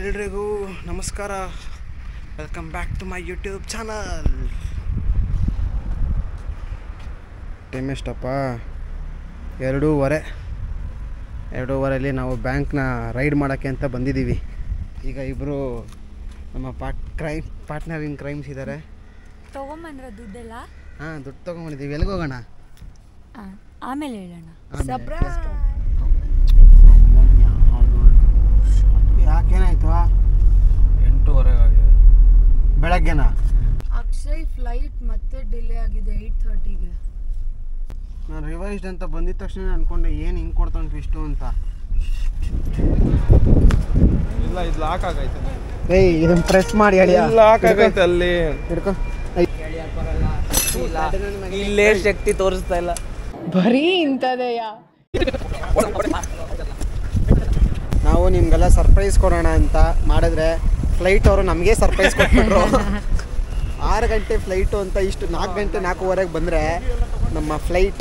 ಎಲ್ರಿಗೂ ನಮಸ್ಕಾರ welcome back to my YouTube channel time ಎಷ್ಟಪ್ಪ ಎರಡೂವರೆ ಎರಡೂವರೆಯಲ್ಲಿ ನಾವು ಬ್ಯಾಂಕ್ನ ರೈಡ್ ಮಾಡೋಕ್ಕೆ ಅಂತ ಬಂದಿದ್ದೀವಿ ಈಗ ಇಬ್ಬರು ನಮ್ಮ ಪಾಟ್ ಕ್ರೈಮ್ ಪಾರ್ಟ್ನರ್ ಇನ್ ಕ್ರೈಮ್ಸ್ ಇದ್ದಾರೆ ತಗೊಂಬಂದ್ರ ದುಡ್ಡೆಲ್ಲ ಹಾಂ ದುಡ್ಡು ತೊಗೊಂಡಿದ್ದೀವಿ ಎಲ್ಲಿಗೆ ಹೋಗೋಣ ಆ, ಆಮೇಲೆ ಹೇಳೋಣ ಯಾಕೇನಾಯ್ತು ಎಂಟೂವರೆಗೆ ಆಗಿದೆ ಬೆಳಗ್ಗೆನಾ ಅಕ್ಷಯ್ ಫ್ಲೈಟ್ ಮತ್ತೆ ಡಿಲೇ ಆಗಿದೆ ಏಯ್ಟ್ ಥರ್ಟಿಗೆ ನಾನು ರಿವೈಸ್ಡ್ ಅಂತ ಬಂದಿದ ತಕ್ಷಣ ಅನ್ಕೊಂಡೆ ಏನು ಹಿಂಗೆ ಕೊಡ್ತಾನೆ ಟ್ವಿಸ್ಟು ಅಂತ ಇಲ್ಲ ಇದು ಲಾಕ್ ಆಗೈತೆ ಏಯ್ ಇದನ್ನ ಪ್ರೆಸ್ ಮಾಡಿ ಹೇಳಿ ಲಾಕ್ ಆಗೈತೆ ಅಲ್ಲಿ ಹಿಡ್ಕೊ ಇಲ್ಲೇ ಶಕ್ತಿ ತೋರಿಸ್ತಾ ಇಲ್ಲ ಬರೀ ಇಂಥದೆಯಾ ನಾವು ನಿಮ್ಗೆಲ್ಲ ಸರ್ಪ್ರೈಸ್ ಕೊಡೋಣ ಅಂತ ಮಾಡಿದ್ರೆ ಫ್ಲೈಟ್ ಅವರು ನಮಗೆ ಸರ್ಪ್ರೈಸ್ ಕೊಟ್ಬಿಟ್ರು ಆರು ಗಂಟೆ ಫ್ಲೈಟು ಅಂತ ಇಷ್ಟು ನಾಲ್ಕು ಗಂಟೆ ನಾಲ್ಕೂವರೆಗೆ ಬಂದರೆ ನಮ್ಮ ಫ್ಲೈಟ್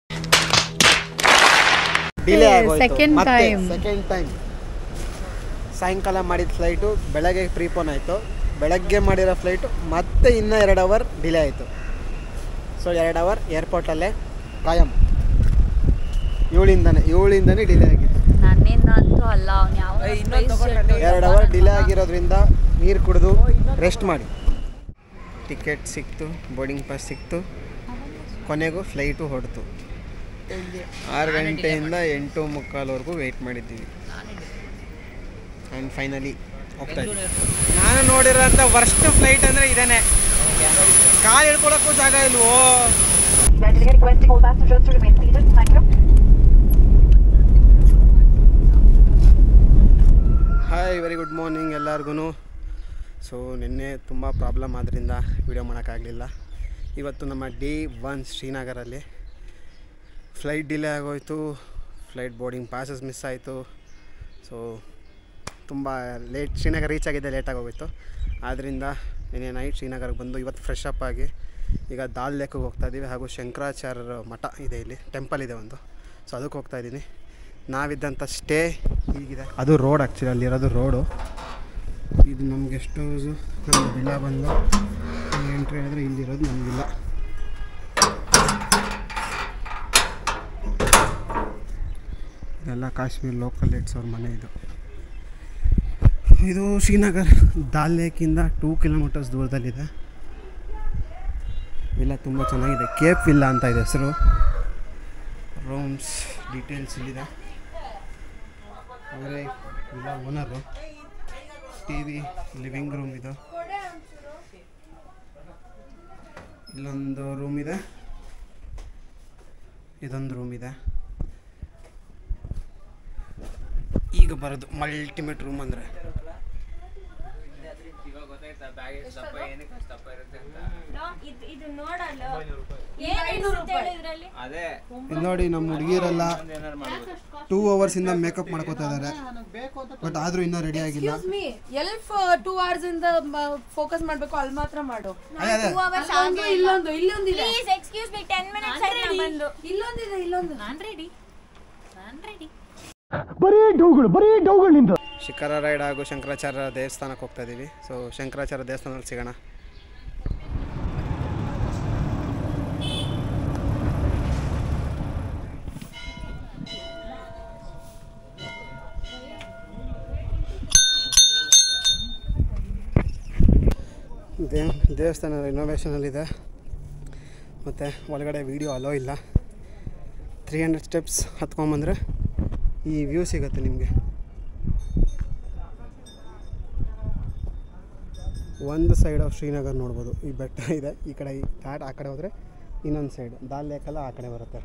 ಡಿಲೇ ಆಗೋಯ್ತು second time. ಸೆಕೆಂಡ್ ಟೈಮ್ ಸಾಯಂಕಾಲ ಮಾಡಿದ ಫ್ಲೈಟು ಬೆಳಗ್ಗೆ ಪ್ರೀಪೋನ್ ಆಯಿತು ಬೆಳಗ್ಗೆ ಮಾಡಿರೋ ಫ್ಲೈಟು ಮತ್ತೆ ಇನ್ನೂ ಎರಡು ಅವರ್ ಡಿಲೇ ಆಯಿತು ಸೊ ಎರಡು ಅವರ್ ಏರ್ಪೋರ್ಟಲ್ಲೇ ಕಾಯಂ ಏಳಿಂದನೇ ಏಳಿಂದನೇ ಡಿಲೇ ಆಗಿತ್ತು ನನ್ನಿಂದ ಅಂತೂ ಅಲ್ಲ ಅವ್ನು ಯಾವ ಎರಡು ಅವರ್ ಡಿಲೇ ಆಗಿರೋದ್ರಿಂದ ನೀರು ಕುಡಿದು ರೆಸ್ಟ್ ಮಾಡಿ ಟಿಕೆಟ್ ಸಿಕ್ತು ಬೋರ್ಡಿಂಗ್ ಪಾಸ್ ಸಿಕ್ತು ಕೊನೆಗೂ ಫ್ಲೈಟು ಹೊಡ್ತು ಆರು ಗಂಟೆಯಿಂದ ಎಂಟು ಮುಕ್ಕಾಲ್ವರೆಗೂ ವೆಯ್ಟ್ ಮಾಡಿದ್ದೀವಿ ಆ್ಯಂಡ್ ಫೈನಲಿ ಹೋಗ್ತಾ ಇದ್ದೀವಿ ನಾನು ನೋಡಿರೋಂಥ ವರ್ಸ್ಟ್ ಫ್ಲೈಟ್ ಅಂದರೆ ಇದೇನೆ ಕಾಲು ಹಿಡ್ಕೊಳಕ್ಕೂ ಜಾಗ ಇಲ್ವೋ Evacuating requesting all passengers to remain seated. Thank you. Hi very good morning ಎಲ್ಲರಿಗೂ ಸೊ ನಿನ್ನೆ ತುಂಬ ಪ್ರಾಬ್ಲಮ್ ಆದ್ದರಿಂದ ವಿಡಿಯೋ ಮಾಡೋಕ್ಕಾಗಲಿಲ್ಲ ಇವತ್ತು ನಮ್ಮ ಡೇ ಒನ್ ಶ್ರೀನಗರಲ್ಲಿ ಫ್ಲೈಟ್ ಡಿಲೇ ಆಗೋಯ್ತು ಫ್ಲೈಟ್ ಬೋರ್ಡಿಂಗ್ ಪಾಸಸ್ ಮಿಸ್ ಆಯಿತು ಸೊ ತುಂಬ ಲೇಟ್ ಶ್ರೀನಗರ ರೀಚ್ ಆಗಿದ್ದೆ ಲೇಟಾಗಿ ಹೋಗಿತ್ತು ಆದ್ದರಿಂದ ನಿನ್ನೆ ನೈಟ್ ಶ್ರೀನಗರ್ಗೆ ಬಂದು ಇವತ್ತು ಫ್ರೆಶ್ ಅಪ್ ಆಗಿ ಈಗ ದಾಲ್ ಲೇಕಿಗೆ ಹೋಗ್ತಾ ಇದ್ದೀವಿ ಹಾಗೂ ಶಂಕರಾಚಾರ್ಯರ ಮಠ ಇದೆ ಇಲ್ಲಿ ಟೆಂಪಲ್ ಇದೆ ಒಂದು ಸೊ ಅದಕ್ಕೆ ಹೋಗ್ತಾ ಇದ್ದೀನಿ ನಾವಿದ್ದಂಥ ಸ್ಟೇ ಹೀಗಿದೆ ಅದು ರೋಡ್ ಆ್ಯಕ್ಚುಲಿ ಅಲ್ಲಿರೋದು ರೋಡು ಇದು ನಮ್ಮ ಗೆಸ್ಟ್ ಹೌಸು ನಮ್ಮ ವಿಲ್ಲ ಬಂದು ಎಂಟ್ರಿ ಆದರೆ ಇಲ್ಲಿರೋದು ನಮ್ಮ ವಿಲ್ಲ ಇದೆಲ್ಲ ಕಾಶ್ಮೀರ್ ಲೋಕಲ್ ಲೇಟ್ಸ್ ಅವ್ರ ಮನೆ ಇದು ಇದು ಶ್ರೀನಗರ್ ದಾಲ್ ಲೇಕಿಂದ ಟೂ ಕಿಲೋಮೀಟರ್ಸ್ ದೂರದಲ್ಲಿದೆ ವಿಲ್ಲ ತುಂಬ ಚೆನ್ನಾಗಿದೆ ಕೇಪ್ ವಿಲ್ಲ ಅಂತ ಇದೆ ಹೆಸರು ರೂಮ್ಸ್ ಡೀಟೇಲ್ಸ್ ಇಲ್ಲಿದೆ ಅಂದರೆ ಇಲ್ಲ owner T V living room ಇದು ಇಲ್ಲೊಂದು ರೂಮ್ ಇದೆ ಇದೊಂದು ರೂಮ್ ಇದೆ ಈಗ ಬರೋದು ಮಲ್ಟಿಮೇಟ್ ರೂಮ್ ಅಂದರೆ ಇದು ನೋಡಲ್ಲ ಏನು ಇದ್ರಲ್ಲಿ ಅದೇ ಇದು ನೋಡಿ ನಮ್ಮ ಹುಡುಗಿರೆಲ್ಲ ಟೂ ಅವರ್ಸಿಂದ ಮೇಕಪ್ ಮಾಡ್ಕೋತಾ ಇದ್ದಾರೆ ಬಟ್ ಆದರೂ ಇನ್ನೂ ರೆಡಿ ಆಗಿಲ್ಲ ಮೀ ಎಲ್ಫ್ ಟೂ ಅವರ್ಸ್ ಇಂದ ಫೋಕಸ್ ಮಾಡ್ಬೇಕು ಅಲ್ಲಿ ಮಾತ್ರ ಮಾಡು ಅದೇ ಅದೇ ಅಲ್ಲೊಂದು ಇಲ್ಲೊಂದು ಇಲ್ಲೊಂದಿದೆ ಪ್ಲೀಸ್ ಎಕ್ಸ್ಕ್ಯೂಸ್ ಮೀ 10 ಮಿನಿಟ್ಸ್ ಆಯ್ತು ನಾ ಬಂದು ಇಲ್ಲೊಂದಿದೆ ಇಲ್ಲೊಂದು ನಾನ್ ರೆಡಿ ನಾನ್ ರೆಡಿ ಶಿಖರ ರೈಡ್ ಹಾಗೂ ಶಂಕರಾಚಾರ್ಯ ದೇವಸ್ಥಾನಕ್ಕೆ ಹೋಗ್ತಾ ಇದ್ದೀವಿ ಸೊ ಶಂಕರಾಚಾರ್ಯ ದೇವಸ್ಥಾನದಲ್ಲಿ ಸಿಗೋಣ ದೇವ್ ದೇವಸ್ಥಾನ ರಿನೋವೇಷನಲ್ಲಿದೆ ಮತ್ತು ಒಳಗಡೆ ವೀಡಿಯೋ ಅಲೋ ಇಲ್ಲ ತ್ರೀ ಹಂಡ್ರೆಡ್ ಸ್ಟೆಪ್ಸ್ ಹತ್ಕೊಂಬಂದರೆ ಈ ವ್ಯೂ ಸಿಗುತ್ತೆ ನಿಮಗೆ ಒಂದು ಸೈಡ್ ಆಫ್ ಶ್ರೀನಗರ್ ನೋಡ್ಬೋದು ಈ ಬೆಟ್ಟ ಇದೆ ಈ ಕಡೆ ಈ ಘಾಟ್ ಆ ಕಡೆ ಹೋದರೆ ಇನ್ನೊಂದು ಸೈಡ್ ದಾಲ್ ಲೇಕೆಲ್ಲ ಆ ಕಡೆ ಬರುತ್ತೆ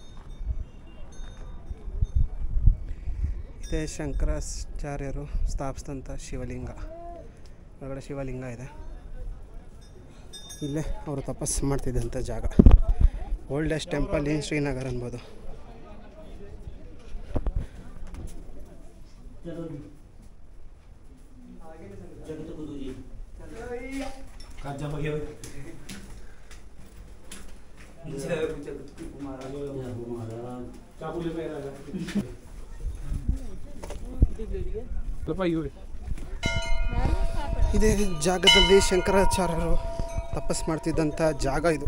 ಇದೇ ಶಂಕರಾಚಾರ್ಯರು ಸ್ಥಾಪಿಸಿದಂಥ ಶಿವಲಿಂಗ ಒಳಗಡೆ ಶಿವಲಿಂಗ ಇದೆ ಇಲ್ಲೇ ಅವರು ತಪಸ್ಸು ಮಾಡ್ತಿದ್ದಂಥ ಜಾಗ ಓಲ್ಡೆಸ್ಟ್ ಟೆಂಪಲ್ ಇನ್ ಶ್ರೀನಗರ್ ಅನ್ಬೋದು ಸ್ವಲ್ಪ ಇವೆ ಇದೇ ಜಾಗದಲ್ಲಿ ಶಂಕರಾಚಾರ್ಯರು ತಪಸ್ ಮಾಡ್ತಿದ್ದಂಥ ಜಾಗ ಇದು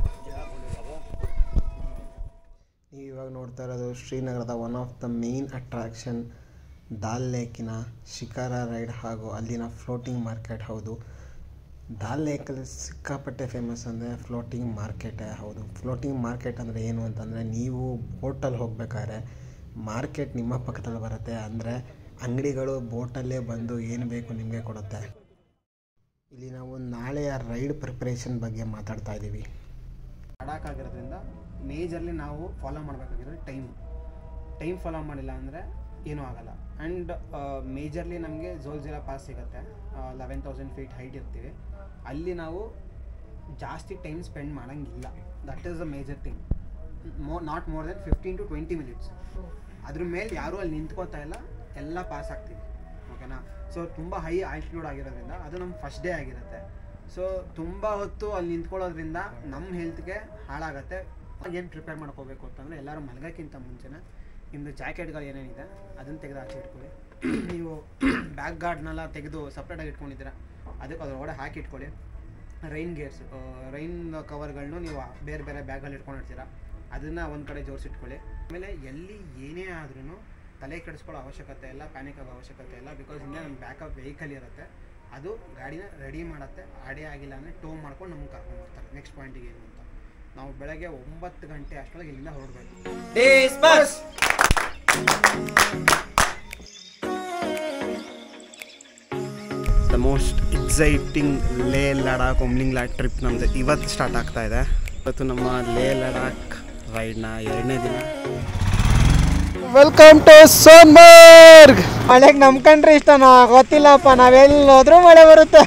ನೀವು ಇವಾಗ ನೋಡ್ತಾ ಇರೋದು ಶ್ರೀನಗರದ one of the main attraction Dal ಲೇಕಿನ ಶಿಕಾರ ರೈಡ್ ಹಾಗೂ ಅಲ್ಲಿನ ಫ್ಲೋಟಿಂಗ್ ಮಾರ್ಕೆಟ್ ಹೌದು ದಾಲ್ ಲೇಕಲ್ಲಿ ಸಿಕ್ಕಾಪಟ್ಟೆ ಫೇಮಸ್ ಅಂದರೆ ಫ್ಲೋಟಿಂಗ್ ಮಾರ್ಕೆಟೇ ಹೌದು ಫ್ಲೋಟಿಂಗ್ ಮಾರ್ಕೆಟ್ ಅಂದರೆ ಏನು ಅಂತಂದರೆ ನೀವು ಬೋಟಲ್ಲಿ ಹೋಗ್ಬೇಕಾದ್ರೆ ಮಾರ್ಕೆಟ್ ನಿಮ್ಮ ಪಕ್ಕದಲ್ಲಿ ಬರುತ್ತೆ ಅಂದರೆ ಅಂಗಡಿಗಳು ಬೋಟಲ್ಲೇ ಬಂದು ಏನು ಬೇಕು ನಿಮಗೆ ಕೊಡುತ್ತೆ ಇಲ್ಲಿ ನಾವು ನಾಳೆಯ ರೈಡ್ ಪ್ರಿಪ್ರೇಷನ್ ಬಗ್ಗೆ ಮಾತಾಡ್ತಾ ಇದ್ದೀವಿ ಲಡಾಖ್ ಆಗಿರೋದ್ರಿಂದ ಮೇಜರ್ಲಿ ನಾವು ಫಾಲೋ ಮಾಡಬೇಕಾಗಿರೋದು ಟೈಮ್ ಟೈಮ್ ಫಾಲೋ ಮಾಡಿಲ್ಲ ಅಂದರೆ ಏನೂ ಆಗಲ್ಲ ಆ್ಯಂಡ್ ಮೇಜರ್ಲಿ ನಮಗೆ ಝೋಲ್ಜಿರಾ ಪಾಸ್ ಸಿಗುತ್ತೆ ಲೆವೆನ್ ತೌಸಂಡ್ ಫೀಟ್ ಹೈಟ್ ಇರ್ತೀವಿ ಅಲ್ಲಿ ನಾವು ಜಾಸ್ತಿ ಟೈಮ್ ಸ್ಪೆಂಡ್ ಮಾಡೋಂಗಿಲ್ಲ that is the major thing ಮೋ not more than fifteen to twenty minutes ಅದ್ರ ಮೇಲೆ ಯಾರೂ ಅಲ್ಲಿ ನಿಂತ್ಕೋತಾ ಇಲ್ಲ ಎಲ್ಲ ಪಾಸ್ ಆಗ್ತೀವಿ ಓಕೆನಾ ಸೊ ತುಂಬ ಹೈ ಆಲ್ಟಿಟ್ಯೂಡ್ ಆಗಿರೋದ್ರಿಂದ ಅದು ನಮ್ಮ ಫಸ್ಟ್ ಡೇ ಆಗಿರುತ್ತೆ ಸೊ ತುಂಬ ಹೊತ್ತು ಅಲ್ಲಿ ನಿಂತ್ಕೊಳ್ಳೋದ್ರಿಂದ ನಮ್ಮ ಹೆಲ್ತ್ಗೆ ಹಾಳಾಗತ್ತೆ ಏನು ಪ್ರಿಪೇರ್ ಮಾಡ್ಕೋಬೇಕು ಅಂತಂದರೆ ಎಲ್ಲರೂ ಮಲಗೋಕ್ಕಿಂತ ಮುಂಚೆನೇ ನಿಮ್ಮದು ಜಾಕೆಟ್ಗಳು ಏನೇನಿದೆ ಅದನ್ನು ತೆಗೆದು ಆಚೆ ಇಟ್ಕೊಳ್ಳಿ ನೀವು ಬ್ಯಾಕ್ ಗಾರ್ಡ್ನೆಲ್ಲ ತೆಗೆದು ಸಪ್ರೇಟಾಗಿ ಇಟ್ಕೊಂಡಿದ್ದೀರಾ ಅದಕ್ಕೆ ಅದ್ರೊಳಗಡೆ ಹಾಕಿ ಇಟ್ಕೊಳ್ಳಿ ರೈನ್ ಗೇರ್ಸ್ ರೈನ್ ಕವರ್ಗಳನ್ನು ನೀವು ಬೇರೆ ಬೇರೆ ಬ್ಯಾಗಲ್ಲಿ ಇಟ್ಕೊಂಡಿರ್ತೀರ ಅದನ್ನು ಒಂದು ಕಡೆ ಜೋಡಿಸಿಟ್ಕೊಳ್ಳಿ ಆಮೇಲೆ ಎಲ್ಲಿ ಏನೇ ಆದ್ರೂ ತಲೆ ಕೆಡಿಸ್ಕೊಳ್ಳೋ ಅವಶ್ಯಕತೆ ಇಲ್ಲ ಪ್ಯಾನಿಕ್ ಆಗೋ ಅವಶ್ಯಕತೆ ಇಲ್ಲ ಬಿಕಾಸ್ ಹಿಂದೆ ನಮ್ಮ ಬ್ಯಾಕಪ್ ವೆಹಿಕಲ್ ಇರುತ್ತೆ ಅದು ಗಾಡಿನ ರೆಡಿ ಮಾಡುತ್ತೆ ಆಡೇ ಆಗಿಲ್ಲ ಅಂದರೆ ಟೋ ಮಾಡ್ಕೊಂಡು ನಮ್ಗೆ ಕರ್ಕೊಂಡು ಬರ್ತಾರೆ ನೆಕ್ಸ್ಟ್ ಪಾಯಿಂಟಿಗೆ ಏನು ಅಂತ ನಾವು ಬೆಳಗ್ಗೆ ಒಂಬತ್ತು ಗಂಟೆ ಅಷ್ಟರೊಳಗೆ ಇಲ್ಲಿಂದ ಹೊರಡಬೇಕು ದ ಮೋಸ್ಟ್ ಎಕ್ಸೈಟಿಂಗ್ ಲೇ ಲಡಾಖ್ ಒಮ್ಲಿಂಗ್ಲಾ ಟ್ರಿಪ್ ನಮ್ಮದು ಇವತ್ತು ಸ್ಟಾರ್ಟ್ ಆಗ್ತಾ ಇದೆ ಇವತ್ತು ನಮ್ಮ ಲೇ ಲಡಾಖ್ ರೈಡ್ನ ಎರಡನೇ ದಿನ ವೆಲ್ಕಮ್ ಟು ಸೋನ್ಮರ್ಗ್ ಮಳೆಗೆ ನಮ್ಮ ಕಂಡ್ರೆ ಇಷ್ಟನಾ ಗೊತ್ತಿಲ್ಲಪ್ಪ ನಾವೆಲ್ಲಿ ಹೋದ್ರೂ ಮಳೆ ಬರುತ್ತೆ